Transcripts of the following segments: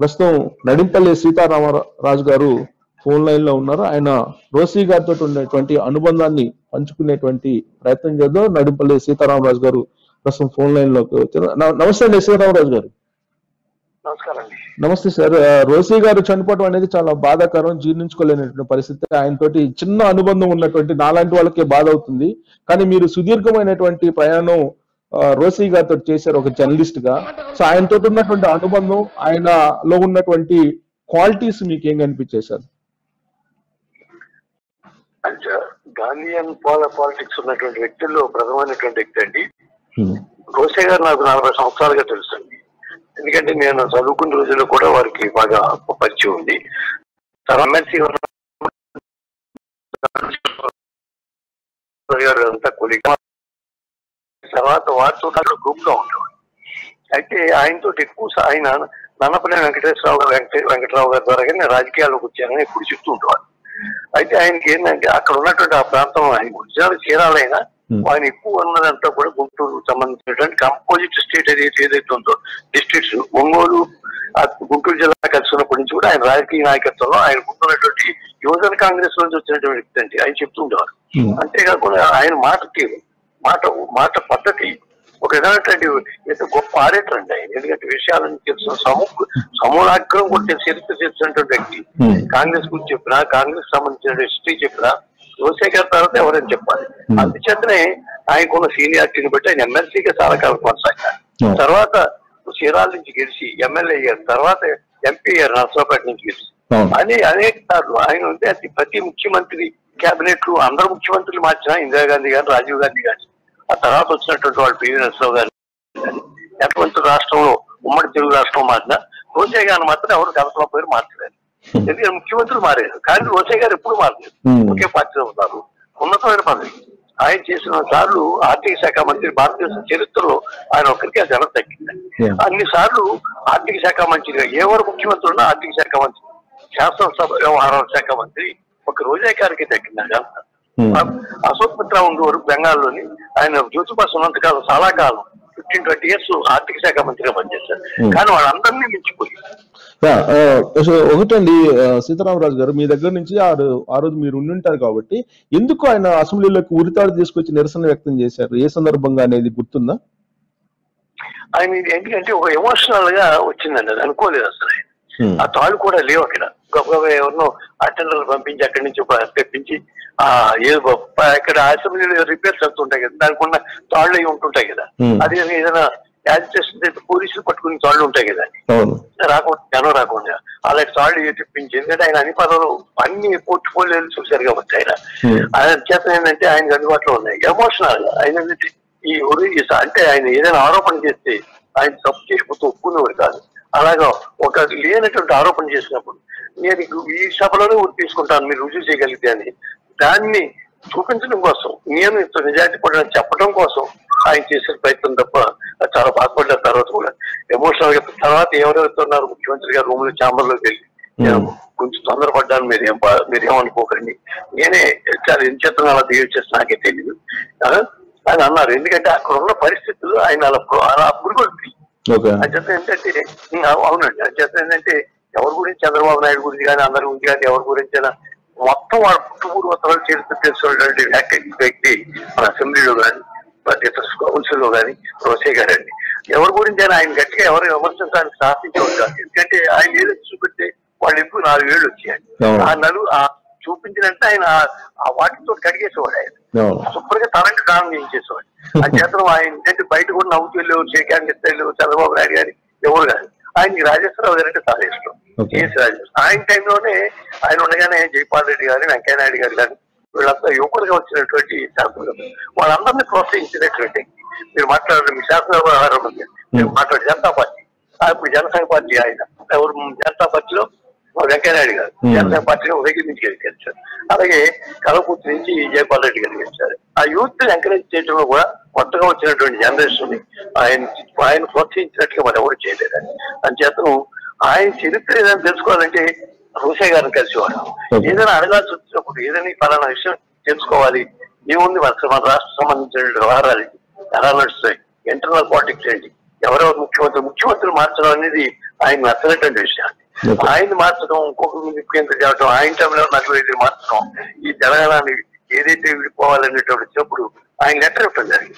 ప్రస్తుతం నడింపల్లి సీతారామరాజు గారు phone line లో ఉన్నారు ఆయన రోసీ గారితో ఉన్నటువంటి అనుబంధాన్ని పంచుకునేటువంటి ప్రయత్నం చేద్దాం నడింపల్లి సీతారామరాజు గారు ప్రస్తుతం ఫోన్ లైన్ లోకి వచ్చారు న- నమస్తే అండి సీతారామరాజు గారు నమస్కారం అండి నమస్తే సార్ ఆ, రోసీ గారు చనిపోవడం అనేది చాలా బాధాకరం జీర్ణించుకోలేనటువంటి పరిస్థితి ఆయన తోటి చిన్న అనుబంధం ఉన్నటువంటి నాలాంటి వాళ్ళకే బాధ అవుతుంది కానీ మీరు సుదీర్ఘమైనటువంటి ప్రయాణం ఆ, రోసీ గారితో చేశారు ఒక జర్నలిస్ట్ గా సో ఆయనతో ఉన్నటువంటి అనుబంధం ఆయనలో ఉన్నటువంటి క్వాలిటీస్ మీకు ఏం కనిపించాయి సార్ అంటే గాంధీయన్ పాల పాలిటిక్స్ ఉన్నటువంటి వ్యక్తుల్లో ప్రథమైనటువంటి వ్యక్తి అండి రోసే గారు నాకు నలభై సంవత్సరాలుగా తెలుసు అండి ఎందుకంటే నేను చదువుకున్న రోజుల్లో కూడా వారికి బాగా పరిచయం ఉంది తర్వాత ఎమ్మెల్సీ గారు అంతా కొలిక తర్వాత వారితో గ్రూప్ గా ఉండేవాడు అయితే ఆయనతో ఎక్కువ సా- ఆయన నన్నపల్లి వెంకటేశ్వరరావు గారు వెంకటే వెంకటరావు గారి ద్వారా నేను రాజకీయాల్లోకి వచ్చానని ఎప్పుడు చెప్తూ ఉండేవాడు అయితే ఆయనకి ఏంటంటే అక్కడ ఉన్నటువంటి ఆ ప్రాంతం ఆయన ఒరిజినల్ చీరాలైనా Hmm. ఆయన ఎక్కువ ఉన్నదంతా కూడా గుంటూరు సంబంధించినటువంటి కంపోజిట్ స్టేట్ ఏదైతే ఏదైతే ఉందో డిస్ట్రిక్ట్స్ ఒంగోలు ఆ గుంటూరు జిల్లా కలిసి ఉన్నప్పటి నుంచి కూడా ఆయన రాజకీయ నాయకత్వంలో ఆయన ఉన్నటువంటి యువజన కాంగ్రెస్ నుంచి వచ్చినటువంటి వ్యక్తి అండి ఆయన చెప్తూ ఉండేవారు అంతేకాకుండా ఆయన మాట తీరు మాట మాట పద్ధతి ఒక విధమైనటువంటి ఎంత గొప్ప ఆరేటర్ అండి ఆయన ఎందుకంటే విషయాలను తెలిసిన సమూ సమూలాగ్రం కూడా తెలిసి చరిత్ర తెలిసినటువంటి వ్యక్తి Hmm. కాంగ్రెస్ గురించి చెప్పినా కాంగ్రెస్ సంబంధించిన హిస్టరీ చెప్పినా రోసే గారి తర్వాత ఎవరైనా చెప్పాలి Hmm. అందుచేతనే ఆయనకున్న సీనియారిటీని బట్టి ఆయన ఎమ్మెల్సీగా చాలా కాలం కొనసాగారు Hmm. తర్వాత చీరాల నుంచి గెలిచి ఎమ్మెల్యే అయ్యారు తర్వాత ఎంపీ అయ్యారు నర్సరావుపేట నుంచి గెలిచి అవును. అని అనేక సార్లు ఆయన ఉంటే అది ప్రతి ముఖ్యమంత్రి కేబినెట్ అందరు ముఖ్యమంత్రులు మార్చినా ఇందిరాగాంధీ గారు రాజీవ్ గాంధీ గారు ఆ తర్వాత వచ్చినటువంటి వాళ్ళు పివి నరసింహరావు గారు కానీ ఎటువంటి రాష్ట్రంలో ఉమ్మడి తెలుగు రాష్ట్రం మార్చినా రోసే గారిని మాత్రం ఎవరు కలపల పేరు మార్చలేదు ఎందుకంటే ముఖ్యమంత్రులు మారారు కానీ రోసే గారు ఎప్పుడు మారలేదు Hmm. ఒకే పార్టీలో ఉన్నారు ఉన్నతమైన పదవి ఆయన చేసిన సార్లు ఆర్థిక శాఖ మంత్రి భారతదేశ చరిత్రలో ఆయన ఒక్కరికి ఆ ఘనత తగ్గింది Yeah. అన్ని సార్లు ఆర్థిక శాఖ మంత్రిగా ఎవరు ముఖ్యమంత్రి ఉన్నా ఆర్థిక శాఖ మంత్రి శాసనసభ వ్యవహారాల శాఖ మంత్రి ఒక రోజే గారికి తగ్గింది ఆ ఘనత Hmm. అశోక్ మిత్రా ఉండేవారు బెంగాల్లోని ఆయన జ్యోతిబాస్ ఉన్నంతకాలం చాలా కాలం ఫిఫ్టీన్ ట్వంటీ ఇయర్స్ ఆర్థిక శాఖ మంత్రిగా పనిచేశారు Hmm. కానీ వాళ్ళందరినీ మించిపోయి యా, ఆ, సో ఒకటండి ఆ, సీతారామరాజు గారు మీ దగ్గర నుంచి ఆ రో- ఆ రోజు మీరు ఉండుంటారు కాబట్టి ఎందుకు ఆయన అసెంబ్లీలోకి ఉరితాడు తీసుకొచ్చి నిరసన వ్యక్తం చేశారు ఏ సందర్భంగా అనేది గుర్తుందా ఆయన ఇది ఎందుకంటే ఒక ఎమోషనల్ గా వచ్చిందండి అది అనుకోలేదు అసలు ఆయన. Hmm. ఆ తాళ్ళు కూడా లేవు అక్కడ గొప్పగా ఎవరినో అటెండర్ పంపించి అక్కడి నుంచి ఒక తెప్పించి ఆ ఏదో గొప్ప ఇక్కడ అసెంబ్లీలో రిపేర్స్ అవుతుంటాయి కదా దానికి ఉన్న తాళ్ళు అవి ఉంటుంటాయి కదా Hmm. అది ఏదైనా యాజిటేషన్ అయితే పోలీసులు పట్టుకుని తాళ్ళు ఉంటాయి కదా అవును రాకుండా జనం రాకుండా అలాంటి తాళ్ళు తెప్పించి ఎందుకంటే ఆయన అన్ని పదాలు అన్ని పోర్ట్ఫోలియోలు చూశారు కాబట్టి ఆయన Hmm. ఆయన చేత ఏంటంటే ఆయనకు అందుబాటులో ఉన్నాయి ఎమోషనల్ ఆయన ఏంటంటే ఈ ఉరి అంటే ఆయన ఏదైనా ఆరోపణ చేస్తే ఆయన తప్పు చేయకపోతే ఒప్పుకునేవాడు కాదు అలాగా ఒక లేనటువంటి ఆరోపణ చేసినప్పుడు నేను ఇక ఈ సభలోనే ఉరి తీసుకుంటాను మీరు రుజువు చేయగలిగితే అని దాన్ని చూపించడం కోసం నేను ఇంత నిజాయితీ పడని చెప్పడం కోసం ఆయన చేసిన ప్రయత్నం తప్ప చాలా బాధపడ్డ తర్వాత కూడా ఎమోషనల్ గా తర్వాత ఎవరెవరితో ఉన్నారు ముఖ్యమంత్రి గారు రూమ్ లో ఛాంబర్ లోకి వెళ్ళి నేను కొంచెం తొందరపడ్డాను మీరేం బా- మీరేమనుకోకండి నేనే చాలా ఎంచేతన అలా బిహేవ్ చేసి నాకే తెలియదు ఆ? అని అన్నారు ఎందుకంటే అక్కడ ఉన్న పరిస్థితులు ఆయన అలా అలా పురుగొల్పి ఓకే అంచేత ఏంటంటే ఉమ్, అవు- అవునండి అంచేత ఏంటంటే ఎవరి గురించి చంద్రబాబు నాయుడు గురించి కానీ అందరి గురించి కానీ ఎవరి గురించి అయినా మొత్తం వాళ్ళ పుట్టుపూర్వతలు చరిత్ర తెలుసుకున్నటువంటి వ్యక్తి వ్యక్తి మన అసెంబ్లీలో కానీ ఇతర కౌన్సిల్ లో కానీ రోసే గారండి ఎవరి గురించి అయినా ఆయన గట్టిగా ఎవరు విమర్శించడానికి సాధించేవారు కాదు ఎందుకంటే ఆయన ఏదో చూపెడితే వాళ్ళు ఎక్కువ నాలుగు ఏళ్ళు వచ్చాయండి అవును. ఆ నలు ఆ చూపించినంటే ఆయన ఆ- ఆ వాటితో కడిగేసేవాడు ఆయన అవును సూపర్ గా తనకి దానం చేయించేసేవాడు ఆ చేతనం ఆయన ఏంటంటే బయట కూడా నవ్వుతూ వెళ్ళేవారు షేకాంగ్ ఇస్తారు చంద్రబాబు నాయుడు గారి ఎవరు కాదు ఆయనకి రాజేశ్వరరావు గారు అంటే చాలా ఇష్టం Okay. కేఎస్ రాజేశ్వర ఆయన టైంలోనే ఆయన ఉండగానే జైపాల్ రెడ్డి గారు వెంకయ్య నాయుడు గారు కానీ వీళ్ళంతా యువకులుగా వచ్చినటువంటి శాసనసభ వాళ్ళందరినీ ప్రోత్సహించినటువంటి మీరు మాట్లాడారు మీ శాసనసభ వ్యవహారం ఉంది మీరు మాట్లాడు జనతా పార్టీ ఆ, ఇప్పుడు జనసంఘ పార్టీ ఆయన ఎవరు జనతా పార్టీలో వెంకయ్యనాయుడు గారు Hmm. జనసేన పార్టీలో ఉదయం నుంచి గెలిచారు అలాగే కలపూర్తి నుంచి జయపాల్ రెడ్డి గారు గెలిచారు ఆ యూత్ ఎంకరేజ్ చేయడంలో కూడా కొత్తగా వచ్చినటువంటి జనరేషన్ ఆయన ఆయన ప్రోత్సహించినట్టుగా మరి ఎవరు చేయలేదు అంచేతను ఆయన చరిత్ర ఏదైనా తెలుసుకోవాలంటే రోసే గారిని కలిసేవాడు Okay. ఏదైనా అడగాల్సి వచ్చినప్పుడు ఏదైనా ఈ ఫలానా విషయం తెలుసుకోవాలి ఏముంది మన మన రాష్ట్ర సంబంధించిన వ్యవహారాలు ఏంటి? ఎలా నడుస్తాయి ఇంటర్నల్ పాలిటిక్స్ ఏంటి ఎవరెవరు ముఖ్యమంత్రి ముఖ్యమంత్రి మార్చడం అనేది ఆయన నచ్చినటువంటి విషయాన్ని Okay. ఆయన మార్చడం ఇంకొక ముఖ్యంగా చేయడం ఆయన టైంలో నాకు ఇది మార్చడం ఈ తెలంగాణని ఏదైతే విడిపోవాలనేటువంటి వచ్చినప్పుడు ఆయన లెటర్ ఇవ్వడం జరిగింది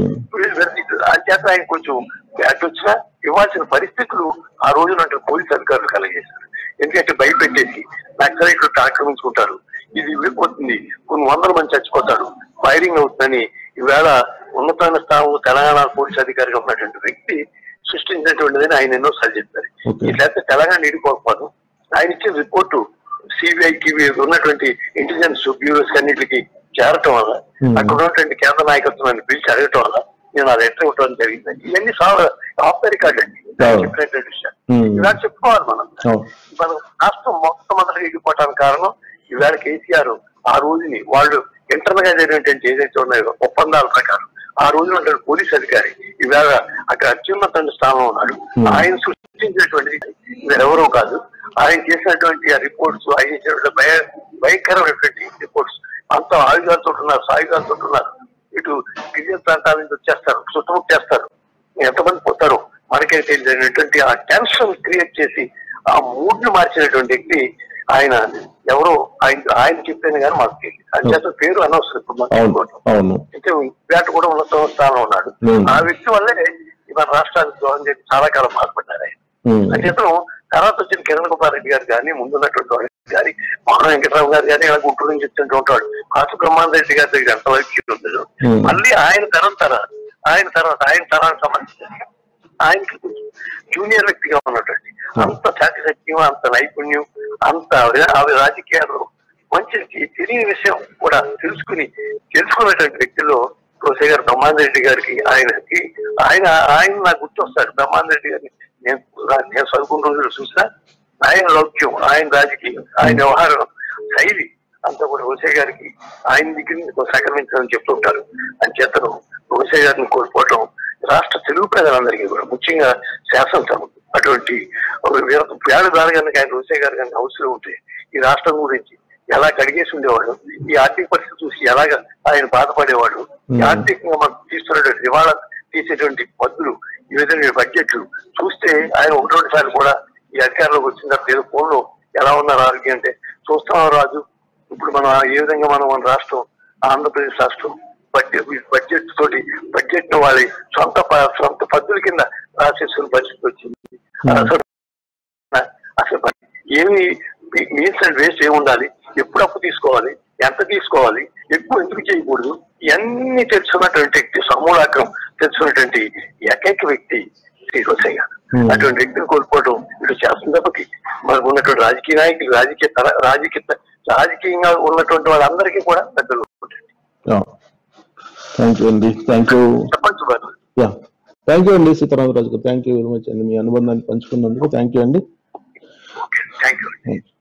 ఉమ్, అంచేత ఆయన కొంచెం బ్యాట్ వచ్చినా ఇవ్వాల్సిన పరిస్థితులు ఆ రోజున అంటే పోలీస్ అధికారులు కలగజేశారు ఎందుకంటే భయపెట్టేసి నక్సలైట్లు ఆక్రమించుకుంటారు ఇది విడిపోతుంది కొన్ని వందల మంది చచ్చిపోతారు ఫైరింగ్ అవుతుందని ఈవేళ ఉన్నతమైన స్థానం తెలంగాణ పోలీస్ అధికారిగా ఉన్నటువంటి వ్యక్తి సృష్టించినటువంటిదని ఆయన ఎన్నోసార్లు చెప్పారు Okay. ఈ లేకపోతే తెలంగాణ ఇడిపోకపోవడం ఆయన ఇచ్చిన రిపోర్టు సిబిఐకి ఉన్నటువంటి ఇంటెలిజెన్స్ బ్యూరోస్ అన్నిటికి చేరటం వల్ల Hmm. అక్కడ ఉన్నటువంటి కేంద్ర నాయకత్వాన్ని పిలిచి అడగటం వల్ల నేను ఆ లెటర్ ఇవ్వడం జరిగింది ఇవన్నీ ఆఫ్ ద రికార్డ్ అండి అవును. చెప్పినటువంటి విషయం Hmm. ఇలా చెప్పుకోవాలి మనం అవును. మన రాష్ట్రం మొట్టమొదటిగా ఇడిపోవటానికి కారణం ఈవేళ కేసీఆర్ ఆ రోజుని వాళ్ళు ఇంటర్నల్ గా జరిగినటువంటి ఏదైతే ఉన్నాయో ఒప్పందాల ప్రకారం ఆ రోజున ఉన్నటువంటి పోలీస్ అధికారి ఈవేళ అక్కడ అత్యున్నత స్థానంలో ఉన్నాడు Hmm. ఆయన సృష్టించినటువంటిది ఎవరో కాదు ఆయన చేసినటువంటి ఆ రిపోర్ట్స్ ఆయన చేసినటువంటి భయ భయంకరమైనటువంటి రిపోర్ట్స్ అంతా ఆయుధాలతో ఉన్నారు సాయుధాలతో ఉన్నారు ఇటు గిరిజన ప్రాంతాల నుంచి వచ్చేస్తారు చుట్టుముట్టు చేస్తారు ఎంతమంది పోతారో మనకే తెలియనటువంటి ఆ టెన్షన్ క్రియేట్ చేసి ఆ మూడ్ ను మార్చినటువంటి వ్యక్తి ఆయన ఎవరో ఆయన ఆయన చెప్పాను కానీ మాకు తెలియదు అంచేత పేరు అనవసరం ఇప్పుడు మనం అవును చెప్పుకోవటం. అవును అయితే వేట కూడా ఉన్నత స్థానంలో ఉన్నాడు Hmm. ఆ వ్యక్తి వల్లే మన రాష్ట్రానికి ద్రోహం చేసి చాలా కాలం బాధపడ్డారు ఆయన ఉమ్, అంచేతను తర్వాత వచ్చిన కిరణ్ కుమార్ రెడ్డి గారు కానీ ముందున్నటువంటి వాడు కానీ మోహన్ వెంకటరావు గారు కానీ ఇలా గుంటూరు నుంచి చెప్తుంటూ ఉంటాడు కాసు బ్రహ్మానంద రెడ్డి గారి దగ్గర ఎంతవరకు ఉంటుందో Hmm. మళ్ళీ ఆయన తరం తరాలు ఆయన తర్వాత ఆయన తరానికి సంబంధించి ఆయనకి కొంచెం జూనియర్ వ్యక్తిగా ఉన్నటువంటి అంత చాకచక్యం అంత నైపుణ్యం అంత అవి రాజకీయాలు మంచి తెలియని విషయం కూడా తెలుసుకుని తెలుసుకున్నటువంటి వ్యక్తుల్లో రోసే గారు బ్రహ్మానంద రెడ్డి గారికి ఆయనకి ఆయన ఆయన నాకు గుర్తొస్తాడు బ్రహ్మానంద రెడ్డి గారిని నేను నేను చదువుకున్న రోజులు చూసినా ఆయన లౌక్యం ఆయన రాజకీయం ఆయన వ్యవహారం శైలి అంతా కూడా రోసే గారికి ఆయన దగ్గర నుంచి సంక్రమించడం చెప్తుంటారు అని చేతను రోసే గారిని కోల్పోవటం రాష్ట్ర తెలుగు ప్రజలందరికీ కూడా ముఖ్యంగా శాసనసభ అటువంటి ఒక వీర- వేళ దానికన్నా ఆయన రోసే గారు కానీ హౌస్ లో ఉంటే ఈ రాష్ట్రం గురించి ఎలా కడిగేసి ఉండేవాడు ఈ ఆర్థిక పరిస్థితి చూసి ఎలాగ ఆయన బాధపడేవాడు ఈ ఆర్థికంగా మనకు తీస్తున్నటువంటి దివాళా తీసేటువంటి పద్దులు ఈ విధంగా బడ్జెట్లు చూస్తే ఆయన ఒకటి రెండు సార్లు కూడా ఈ అధికారంలోకి వచ్చిన తర్వాత ఏదో ఫోన్లో ఎలా ఉన్నారు ఆరోగ్యం అంటే చూస్తున్నాం రాజు ఇప్పుడు మనం ఏ విధంగా మనం మన రాష్ట్రం ఆంధ్రప్రదేశ్ రాష్ట్రం బడ్జెట్ బడ్జెట్ తోటి బడ్జెట్ ను వాళ్ళ సొంత ప- సొంత పద్దుల కింద రాసేసుకున్న పరిస్థితి వచ్చింది అసలు అసలు ఏమి మీన్స్ అండ్ వేస్ట్ ఏమి ఉండాలి ఎప్పుడు అప్పు తీసుకోవాలి ఎంత తీసుకోవాలి ఎక్కువ ఎందుకు చేయకూడదు ఇవన్నీ తెలుసుకున్నటువంటి వ్యక్తి సమూలాగ్రం తెలుసుకున్నటువంటి ఏకైక వ్యక్తి శ్రీ రోసయ్య Hmm. అటువంటి వ్యక్తిని కోల్పోవడం ఇటు శాసనసభకి మనకు ఉన్నటువంటి రాజకీయ నాయకులు రాజకీయ తర- రాజకీయ రాజకీయంగా ఉన్నటువంటి వాళ్ళందరికీ కూడా పెద్దలు థ్యాంక్ యూ అండి థ్యాంక్ యూ చెప్పండి సుబ్బారావు యా థ్యాంక్ యూ అండి సీతారామరాజు గారు థ్యాంక్ యూ వెరీ మచ్ అండి మీ అనుబంధాన్ని పంచుకున్నందుకు థ్యాంక్ యూ అండి థ్యాంక్ యూ థ్యాంక్ యూ